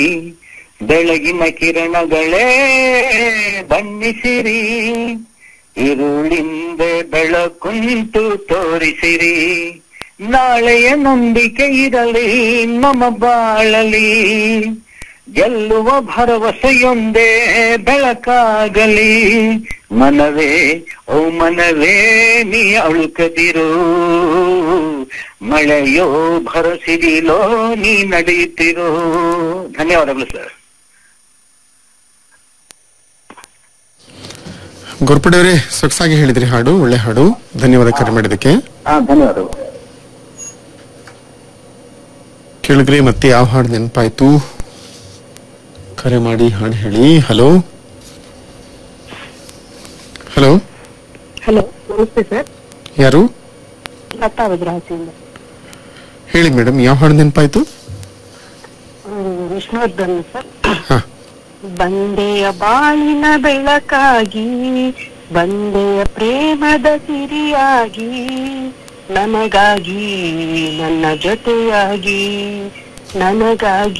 ಬೆಳಗಿನ ಕಿರಣಗಳೇ ಬಣ್ಣಿಸಿರಿ ಇರುಳಿಂದ ಬೆಳಕುಂಟು ತೋರಿಸಿರಿ ನಾಳೆಯ ನಂಬಿಕೆ ಇರಲಿ ನಮ್ಮ ಬಾಳಲಿ ಗೆಲ್ಲುವ ಭರವಸೆಯೊಂದೇ ಬೆಳಕಾಗಲಿ ಮನವೇ ಓ ಮನವೇ ನೀ ಅಳುಕದಿರು ಮಳೆಯೋ ಭರಸಿದಿಲೋ ನೀ ನಡೆಯುತ್ತಿರೋ ಧನ್ಯವಾದಗಳು ಸರ್ ಗೋರ್ಪಡೆಯವರೇ ಸೊಗಸಾಗಿ ಹೇಳಿದ್ರಿ ಹಾಡು ಒಳ್ಳೆ ಹಾಡು ಧನ್ಯವಾದ ಕರೆ ಮಾಡಿದ್ದಕ್ಕೆ ಹಾ ಧನ್ಯವಾದಗಳು ಕೇಳಿದ್ರಿ ಮತ್ತೆ ಯಾವ ಹಾಡು ನೆನಪಾಯ್ತು ಕರೆ ಮಾಡಿ ಹಾಡು ಹೇಳಿ ಹಲೋ ಹಲೋ ಹಲೋ ನಮಸ್ತೆ ಸರ್ ಯಾರು ಲತಾ ಭದ್ರಾಸಿಂದ ಹೇಳಿ ಮೇಡಮ್ ಯಾವ ಹಾಡು ನೆನಪಾಯ್ತು ವಿಷ್ಣುವರ್ಧನ್ ಸರ್ ಹಾ ಬಂದೆಯ ಬಾಳಿನ ಬೆಳಕಾಗಿ ಬಂದೆಯ ಪ್ರೇಮದ ಸಿರಿಯಾಗಿ ನನಗಾಗಿ ನನ್ನ ಜೊತೆಯಾಗಿ ನನಗಾಗಿ